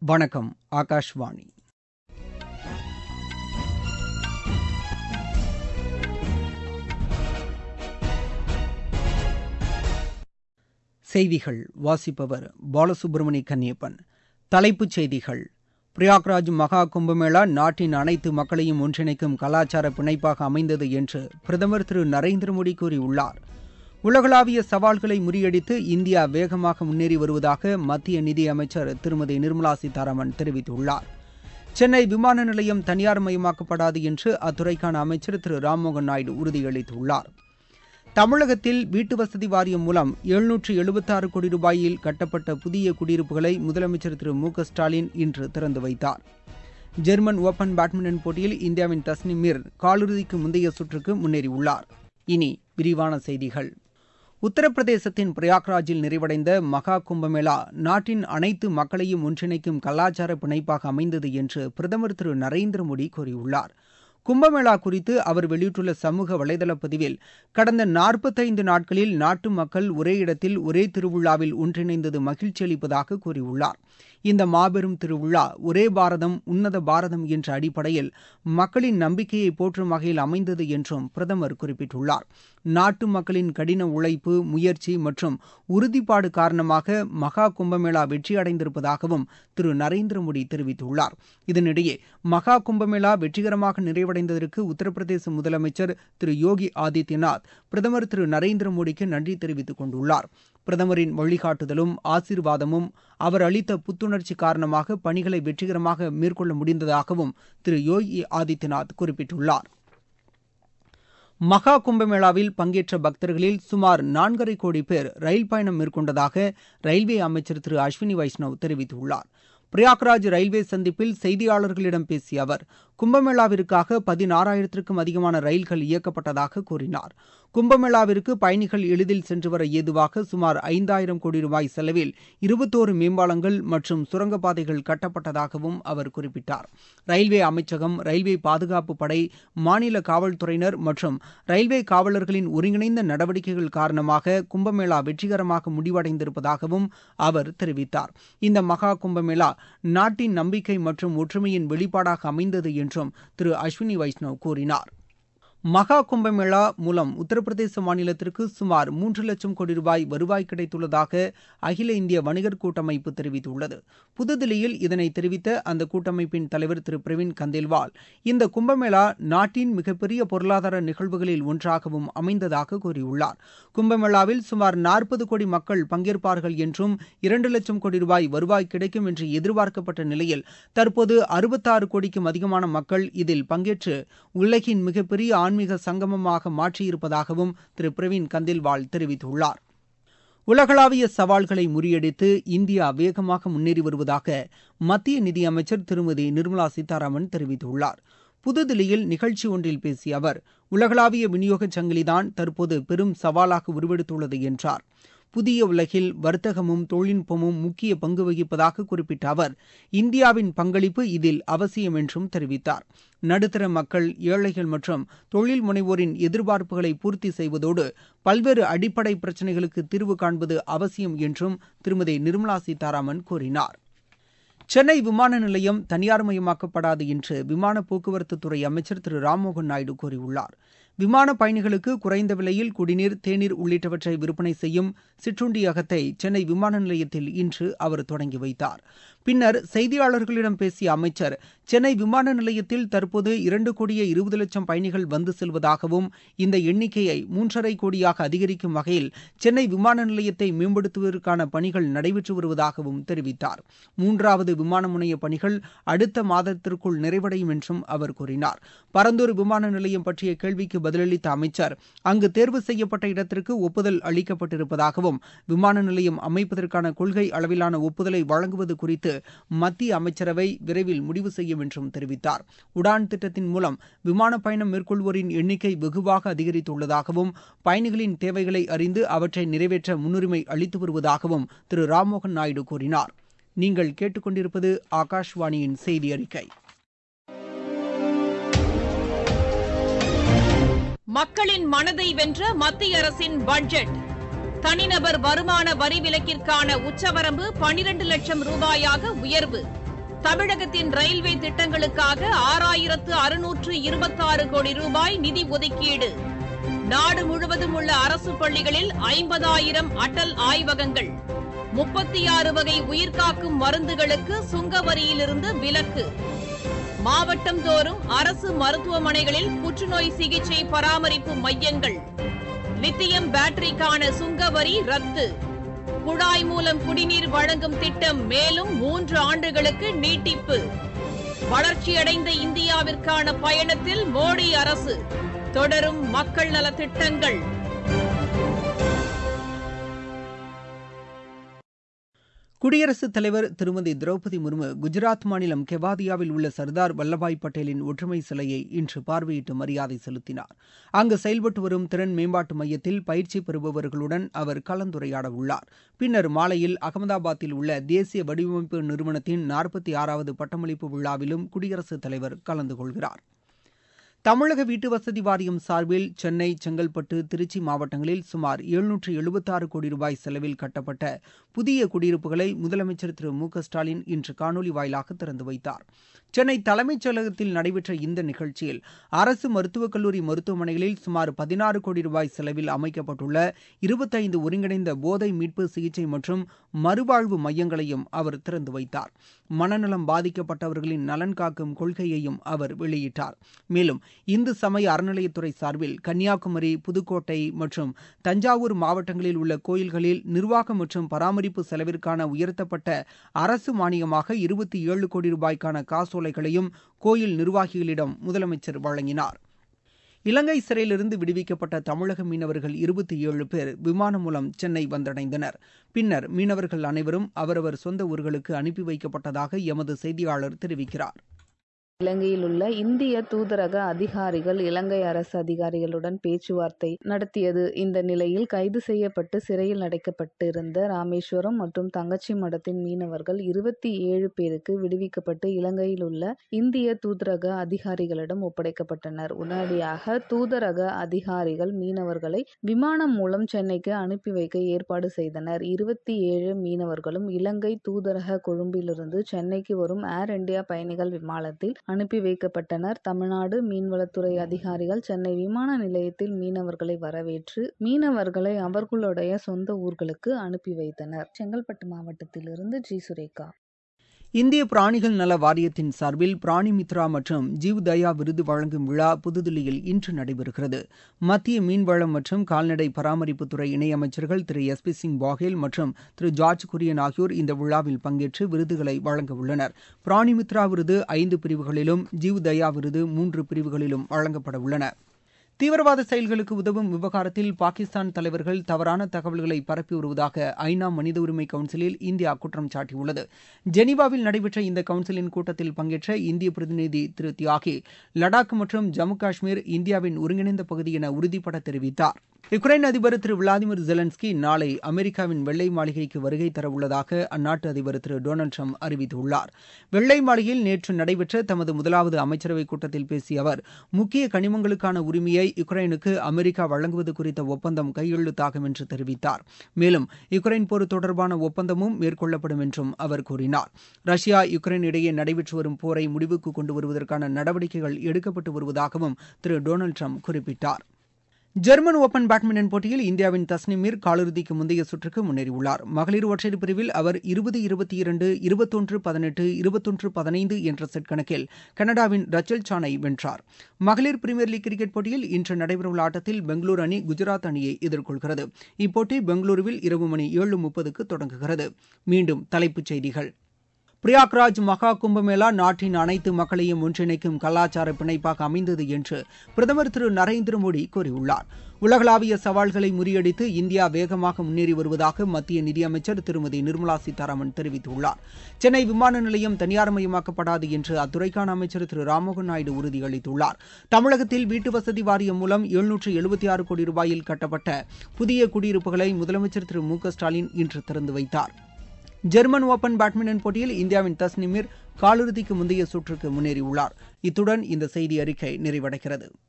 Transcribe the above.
வணக்கம் ஆகாஷ்வாணி செய்திகள் வாசிப்பவர் பாலசுப்ரமணி கன்னியப்பன் தலைப்புச் செய்திகள் பிரயாக்ராஜ் மகா கும்பமேளா நாட்டின் அனைத்து மக்களையும் ஒன்றிணைக்கும் கலாச்சார பிணைப்பாக அமைந்தது என்று பிரதமர் திரு நரேந்திர மோடி கூறியுள்ளார் உலகளாவிய சவால்களை முறியடித்து இந்தியா வேகமாக முன்னேறி வருவதாக மத்திய நிதியமைச்சர் திருமதி நிர்மலா சீதாராமன் தெரிவித்துள்ளார் சென்னை விமான நிலையம் தனியார் மயமாக்கப்படாது என்று அத்துறைக்கான அமைச்சர் திரு ராம்மோகன் நாயுடு உறுதியளித்துள்ளார் தமிழகத்தில் வீட்டு வசதி வாரியம் மூலம் எழுநூற்று எழுபத்தாறு கோடி ரூபாயில் கட்டப்பட்ட புதிய குடியிருப்புகளை முதலமைச்சர் திரு மு க ஸ்டாலின் இன்று திறந்து வைத்தார் ஜெர்மன் ஓபன் பேட்மிண்டன் போட்டியில் இந்தியாவின் தஸ்னிம் மிர் காலிறுதிக்கு முந்தைய சுற்றுக்கு முன்னேறியுள்ளார் இனி விரிவான செய்திகள் உத்தரப்பிரதேசத்தின் பிரயாக்ராஜில் நிறைவடைந்த மகா கும்பமேளா நாட்டின் அனைத்து மக்களையும் ஒன்றிணைக்கும் கலாச்சார பிணைப்பாக அமைந்தது என்று பிரதமர் திரு நரேந்திர மோடி கூறியுள்ளார் கும்பமேளா குறித்து அவர் வெளியிட்டுள்ள சமூக வலைதள பதிவில் கடந்த நாற்பத்தைந்து நாட்களில் நாட்டு மக்கள் ஒரே இடத்தில் ஒரே திருவிழாவில் ஒன்றிணைந்தது மகிழ்ச்சி அளிப்பதாக கூறியுள்ளார் இந்த மாபெரும் திருவிழா ஒரே பாரதம் உன்னத பாரதம் என்ற அடிப்படையில் மக்களின் நம்பிக்கையை போற்றும் வகையில் அமைந்தது என்றும் பிரதமர் குறிப்பிட்டுள்ளார் நாட்டு மக்களின் கடின உழைப்பு முயற்சி மற்றும் உறுதிப்பாடு காரணமாக மகா கும்பமேளா வெற்றியடைந்திருப்பதாகவும் திரு நரேந்திர மோடி தெரிவித்துள்ளார் இதனிடையே மகா கும்பமேளா வெற்றிகரமாக நிறைவடைந்ததற்கு உத்தரப்பிரதேச முதலமைச்சர் திரு யோகி ஆதித்யநாத் பிரதமர் திரு நரேந்திர மோடிக்கு நன்றி தெரிவித்துக் கொண்டுள்ளார் பிரதமரின் வழிகாட்டுதலும் ஆசீர்வாதமும் அவர் அளித்த புத்துணர்ச்சி காரணமாக பணிகளை வெற்றிகரமாக மேற்கொள்ள முடிந்ததாகவும் திரு யோகி ஆதித்யநாத் குறிப்பிட்டுள்ளார் மகா கும்பமேளாவில் பங்கேற்ற பக்தர்களில் சுமார் நான்கரை கோடி பேர் ரயில் பயணம் மேற்கொண்டதாக ரயில்வே அமைச்சர் திரு அஸ்வினி வைஷ்ணவ் தெரிவித்துள்ளார் பிரயாக்ராஜ் ரயில்வே சந்திப்பில் செய்தியாளர்களிடம் பேசிய அவர் கும்பமேளாவிற்காக பதினாறாயிரத்திற்கும் அதிகமான ரயில்கள் இயக்கப்பட்டதாக கூறினார் கும்பமேளாவிற்கு பயணிகள் எளிதில் சென்று வர ஏதுவாக சுமார் ஐந்தாயிரம் கோடி ரூபாய் செலவில் இருபத்தோரு மேம்பாலங்கள் மற்றும் சுரங்கப்பாதைகள் கட்டப்பட்டதாகவும் அவர் குறிப்பிட்டார் ரயில்வே அமைச்சகம் ரயில்வே பாதுகாப்பு படை மாநில காவல்துறையினர் மற்றும் ரயில்வே காவலர்களின் ஒருங்கிணைந்த நடவடிக்கைகள் காரணமாக கும்பமேளா வெற்றிகரமாக முடிவடைந்திருப்பதாகவும் அவர் தெரிவித்தார் இந்த மகா கும்பமேளா நாட்டின் நம்பிக்கை மற்றும் ஒற்றுமையின் வெளிப்பாடாக அமைந்தது என்றும் திரு அஸ்வினி வைஷ்ணவ் கூறினார் மகா கும்பமேளா மூலம் உத்தரப்பிரதேச மாநிலத்திற்கு சுமார் மூன்று லட்சம் கோடி ரூபாய் வருவாய் கிடைத்துள்ளதாக அகில இந்திய வணிகர் கூட்டமைப்பு தெரிவித்துள்ளது புதுதில்லியில் இதனை தெரிவித்த அந்த கூட்டமைப்பின் தலைவர் திரு பிரவீன் கந்தேல்வால் இந்த கும்பமேளா நாட்டின் மிகப்பெரிய பொருளாதார நிகழ்வுகளில் ஒன்றாகவும் அமைந்ததாக கூறியுள்ளார் கும்பமேளாவில் சுமார் நாற்பது கோடி மக்கள் பங்கேற்பார்கள் என்றும் இரண்டு லட்சம் கோடி ரூபாய் வருவாய் கிடைக்கும் என்று எதிர்பார்க்கப்பட்ட நிலையில் தற்போது அறுபத்தாறு கோடிக்கும் அதிகமான மக்கள் இதில் பங்கேற்று உலகின் மிகப்பெரிய ஆன்மீக சங்கமமாக மாற்றியிருப்பதாகவும் திரு பிரவீன் கந்தில்வால் தெரிவித்துள்ளார் உலகளாவிய சவால்களை முறியடித்து இந்தியா வேகமாக முன்னேறி வருவதாக மத்திய நிதியமைச்சர் திருமதி நிர்மலா சீதாராமன் தெரிவித்துள்ளார் புதுதில்லியில் நிகழ்ச்சி ஒன்றில் பேசிய அவர் உலகளாவிய விநியோக சங்கிலிதான் தற்போது பெரும் சவாலாக உருவெடுத்துள்ளது என்றார் புதிய உலகில் வர்த்தகமும் தொழில்நுட்பமும் முக்கிய பங்கு வகிப்பதாக குறிப்பிட்ட அவர் இந்தியாவின் பங்களிப்பு இதில் அவசியம் என்றும் தெரிவித்தார் நடுத்தர மக்கள் ஏழைகள் மற்றும் தொழில் முனைவோரின் எதிர்பார்ப்புகளை பூர்த்தி செய்வதோடு பல்வேறு அடிப்படை பிரச்சினைகளுக்கு தீர்வு காண்பது அவசியம் என்றும் திருமதி நிர்மலா சீதாராமன் கூறினார் சென்னை விமான நிலையம் தனியார்மயமாக்கப்படாது என்று விமான போக்குவரத்து துறை அமைச்சர் திரு ராம்மோகன் நாயுடு கூறியுள்ளார் விமான பயணிகளுக்கு குறைந்த விலையில் குடிநீர் தேநீர் உள்ளிட்டவற்றை விற்பனை செய்யும் சிற்றுண்டியகத்தை சென்னை விமான நிலையத்தில் இன்று அவர் தொடங்கி வைத்தார் பின்னர் செய்தியாளர்களிடம் பேசிய அமைச்சர் சென்னை விமான நிலையத்தில் தற்போது இரண்டு கோடியே இருபது லட்சம் பயணிகள் வந்து செல்வதாகவும் இந்த எண்ணிக்கையை மூன்றரை கோடியாக அதிகரிக்கும் வகையில் சென்னை விமான நிலையத்தை மேம்படுத்துவதற்கான பணிகள் நடைபெற்று வருவதாகவும் தெரிவித்தார் மூன்றாவது விமான முனைய பணிகள் அடுத்த மாதத்திற்குள் நிறைவடையும் என்றும் அவர் கூறினார் பரந்தூர் விமான நிலையம் பற்றிய கேள்விக்கு பதிலளித்த அமைச்சர் அங்கு தேர்வு செய்யப்பட்ட இடத்திற்கு ஒப்புதல் அளிக்கப்பட்டிருப்பதாகவும் விமான நிலையம் அமைப்பதற்கான கொள்கை அளவிலான ஒப்புதலை வழங்குவது குறித்து மத்திய அமைச்சரவை விரைவில் முடிவு செய்யும் என்றும் தெரிவித்தார் உடான் திட்டத்தின் மூலம் விமான பயணம் மேற்கொள்வோரின் எண்ணிக்கை வெகுவாக அதிகரித்துள்ளதாகவும் பயணிகளின் தேவைகளை அறிந்து அவற்றை நிறைவேற்ற முன்னுரிமை அளித்து வருவதாகவும் திரு ராம்மோகன் நாயுடு கூறினார் நீங்கள் கேட்டுக்கொண்டிருப்பது ஆகாஷ்வாணியின் செய்தி அறிக்கை மக்களின் மனதை வென்ற மத்திய அரசின் பட்ஜெட் தனிநபர் வருமான வரி விலக்கிற்கான உச்சவரம்பு பனிரண்டு லட்சம் ரூபாயாக உயர்வு தமிழகத்தின் ரயில்வே திட்டங்களுக்காக ஆறாயிரத்து அறுநூற்று இருபத்தாறு கோடி ரூபாய் நிதி ஒதுக்கீடு நாடு முழுவதும் உள்ள அரசு பள்ளிகளில் ஐம்பதாயிரம் அடல் ஆய்வகங்கள் முப்பத்தி ஆறு வகை உயிர்காக்கும் மருந்துகளுக்கு சுங்க வரியிலிருந்து விலக்கு மாவட்டம் தோறும் அரசு மருத்துவமனைகளில் புற்றுநோய் சிகிச்சை பராமரிப்பு மையங்கள் லித்தியம் பேட்டரிக்கான சுங்க வரி ரத்து குழாய் மூலம் குடிநீர் வழங்கும் திட்டம் மேலும் மூன்று ஆண்டுகளுக்கு நீட்டிப்பு வளர்ச்சியடைந்த இந்தியாவிற்கான பயணத்தில் மோடி அரசு தொடரும் மக்கள் நலத் திட்டங்கள் குடியரசுத் தலைவர் திருமதி திரௌபதி முர்மு குஜராத் மாநிலம் கெவாதியாவில் உள்ள சர்தார் வல்லபாய் பட்டேலின் ஒற்றுமை சிலையை இன்று பார்வையிட்டு மரியாதை செலுத்தினார் அங்கு செயல்பட்டு வரும் திறன் மேம்பாட்டு மையத்தில் பயிற்சி பெறுபவர்களுடன் அவர் கலந்துரையாட உள்ளார் பின்னர் மாலையில் அகமதாபாத்தில் உள்ள தேசிய வடிவமைப்பு நிறுவனத்தின் நாற்பத்தி ஆறாவது பட்டமளிப்பு விழாவிலும் குடியரசுத் தலைவர் கலந்து கொள்கிறார் தமிழக வீட்டு வசதி வாரியம் சார்பில் சென்னை செங்கல்பட்டு திருச்சி மாவட்டங்களில் சுமார் எழுநூற்று எழுபத்தாறு கோடி ரூபாய் செலவில் கட்டப்பட்ட புதிய குடியிருப்புகளை முதலமைச்சர் திரு மு க ஸ்டாலின் இன்று காணொலி வாயிலாக திறந்து வைத்தார் சென்னை தலைமைச் செயலகத்தில் நடைபெற்ற இந்த நிகழ்ச்சியில் அரசு மருத்துவக் கல்லூரி மருத்துவமனைகளில் சுமார் பதினாறு கோடி ரூபாய் செலவில் அமைக்கப்பட்டுள்ள இருபத்தைந்து ஒருங்கிணைந்த போதை மீட்பு சிகிச்சை மற்றும் மறுவாழ்வு மையங்களையும் அவர் திறந்து வைத்தார் மனநலம் பாதிக்கப்பட்டவர்களின் நலன் காக்கும் கொள்கையையும் அவர் வெளியிட்டார் மேலும் இந்து சமய அறநிலையத்துறை சார்பில் கன்னியாகுமரி புதுக்கோட்டை மற்றும் தஞ்சாவூர் மாவட்டங்களில் உள்ள கோயில்களில் நிர்வாகம் மற்றும் பராமரிப்பு செலவிற்கான உயர்த்தப்பட்ட அரசு மானியமாக இருபத்தி ஏழு கோடி ரூபாய்க்கான காசோலைகளையும் கோயில் நிர்வாகிகளிடம் முதலமைச்சர் வழங்கினார் இலங்கை சிறையிலிருந்து விடுவிக்கப்பட்ட தமிழக மீனவர்கள் இருபத்தி ஏழு பேர் விமானம் மூலம் சென்னை வந்தடைந்தனர் பின்னர் மீனவர்கள் அனைவரும் அவரவர் சொந்த ஊர்களுக்கு அனுப்பி வைக்கப்பட்டதாக எமது செய்தியாளர் தெரிவிக்கிறார் இலங்கையில் உள்ள இந்திய தூதரக அதிகாரிகள் இலங்கை அரசு அதிகாரிகளுடன் பேச்சுவார்த்தை நடத்தியது இந்த நிலையில் கைது செய்யப்பட்டு சிறையில் அடைக்கப்பட்டிருந்த ராமேஸ்வரம் மற்றும் தங்கச்சி மடத்தின் மீனவர்கள் இருபத்தி ஏழு பேருக்கு விடுவிக்கப்பட்டு இலங்கையில் உள்ள இந்திய தூதரக அதிகாரிகளிடம் ஒப்படைக்கப்பட்டனர் உடனடியாக தூதரக அதிகாரிகள் மீனவர்களை விமானம் மூலம் சென்னைக்கு அனுப்பி வைக்க ஏற்பாடு செய்தனர் இருபத்தி ஏழு மீனவர்களும் இலங்கை தூதரக கொழும்பிலிருந்து சென்னைக்கு வரும் ஏர் இந்தியா பயணிகள் விமானத்தில் அனுப்பி வைக்கப்பட்டனர் தமிழ்நாடு மீன்வளத்துறை அதிகாரிகள் சென்னை விமான நிலையத்தில் மீனவர்களை வரவேற்று மீனவர்களை அவர்களுடைய சொந்த ஊர்களுக்கு அனுப்பி வைத்தனர் செங்கல்பட்டு மாவட்டத்திலிருந்து ஜி சுரேகா இந்திய பிராணிகள் நல வாரியத்தின் சார்பில் பிராணி மித்ரா மற்றும் ஜீவ் தயா விருது வழங்கும் விழா புதுதில்லியில் இன்று நடைபெறுகிறது மத்திய மீன்வளம் மற்றும் கால்நடை பராமரிப்புத்துறை இணையமைச்சர்கள் திரு எஸ் பி சிங் பாகேல் மற்றும் திரு ஜார்ஜ் குரியன் ஆகியோர் இந்த விழாவில் பங்கேற்று விருதுகளை வழங்க உள்ளனர் பிராணி மித்ரா விருது ஐந்து பிரிவுகளிலும் ஜீவ் தயா விருது மூன்று பிரிவுகளிலும் வழங்கப்பட உள்ளன தீவிரவாத செயல்களுக்கு உதவும் விவகாரத்தில் பாகிஸ்தான் தலைவர்கள் தவறான தகவல்களை பரப்பி வருவதாக ஐநா மனித உரிமை கவுன்சிலில் இந்தியா குற்றம் சாட்டியுள்ளது ஜெனீவாவில் நடைபெற்ற இந்த கவுன்சிலின் கூட்டத்தில் பங்கேற்ற இந்திய பிரதிநிதி திரு தியாகி லடாக் மற்றும் ஜம்மு காஷ்மீர் இந்தியாவின் ஒருங்கிணைந்த பகுதி என உறுதிபட தெரிவித்தார் யுக்ரைன் அதிபர் திரு விளாடிமிர் ஜெலன்ஸ்கி நாளை அமெரிக்காவின் வெள்ளை மாளிகைக்கு வருகை தரவுள்ளதாக அந்நாட்டு அதிபர் திரு டொனால்டு ட்ரம்ப் அறிவித்துள்ளார் வெள்ளை மாளிகையில் நேற்று நடைபெற்ற தமது முதலாவது அமைச்சரவைக் கூட்டத்தில் பேசிய அவர் முக்கிய கனிமங்களுக்கான உரிமையை யுக்ரைனுக்கு அமெரிக்கா வழங்குவது குறித்த ஒப்பந்தம் கையெழுத்தாகும் என்று தெரிவித்தார் மேலும் யுக்ரைன் போர் தொடர்பான ஒப்பந்தமும் மேற்கொள்ளப்படும் என்றும் அவர் கூறினார் ரஷ்யா யுக்ரைன் இடையே நடைபெற்று வரும் போரை முடிவுக்கு கொண்டு வருவதற்கான நடவடிக்கைகள் எடுக்கப்பட்டு வருவதாகவும் திரு டொனால்டு ட்ரம்ப் குறிப்பிட்டார் ஜெர்மன் ஓபன் பேட்மிண்டன் போட்டியில் இந்தியாவின் தஸ்னிமீர் காலிறுதிக்கு முந்தைய சுற்றுக்கு முன்னேறியுள்ளார் மகளிர் ஒற்றையர் பிரிவில் அவர் இருபது இருபத்தி இரண்டு இருபத்தொன்று பதினெட்டு இருபத்தொன்று பதினைந்து என்ற செட் கணக்கில் கனடாவின் ரச்சல் சானை வென்றார் மகளிர் பிரீமியர் லீக் கிரிக்கெட் போட்டியில் இன்று நடைபெறவுள்ள ஆட்டத்தில் பெங்களூரு அணி குஜராத் அணியை எதிர்கொள்கிறது இப்போட்டி பெங்களூருவில் இரவு மணி ஏழு முப்பதுக்கு தொடங்குகிறது மீண்டும் தலைப்புச் செய்திகள் பிரியாக்ராஜ் மகா கும்பமேளா நாட்டின் அனைத்து மக்களையும் ஒன்றிணைக்கும் கலாச்சார பிணைப்பாக அமைந்தது என்று பிரதமர் திரு நரேந்திர மோடி கூறியுள்ளார் உலகளாவிய சவால்களை முறியடித்து இந்தியா வேகமாக முன்னேறி வருவதாக மத்திய நிதியமைச்சர் திருமதி நிர்மலா சீதாராமன் தெரிவித்துள்ளார் சென்னை விமான நிலையம் தனியார்மயமாக்கப்படாது என்று அத்துறைக்கான அமைச்சர் திரு ராம்மோகன் நாயுடு உறுதியளித்துள்ளார் தமிழகத்தில் வீட்டு வசதி வாரியம் மூலம் எழுநூற்று எழுபத்தி ஆறு கோடி ரூபாயில் கட்டப்பட்ட புதிய குடியிருப்புகளை முதலமைச்சர் திரு மு க ஸ்டாலின் இன்று திறந்து வைத்தார் ஜெர்மன் ஓபன் பேட்மிண்டன் போட்டியில் இந்தியாவின் தஸ்னிமிர் காலிறுதிக்கு முந்தைய சுற்றுக்கு முன்னேறியுள்ளார் இத்துடன் இந்த செய்தி அறிக்கை நிறைவடைகிறது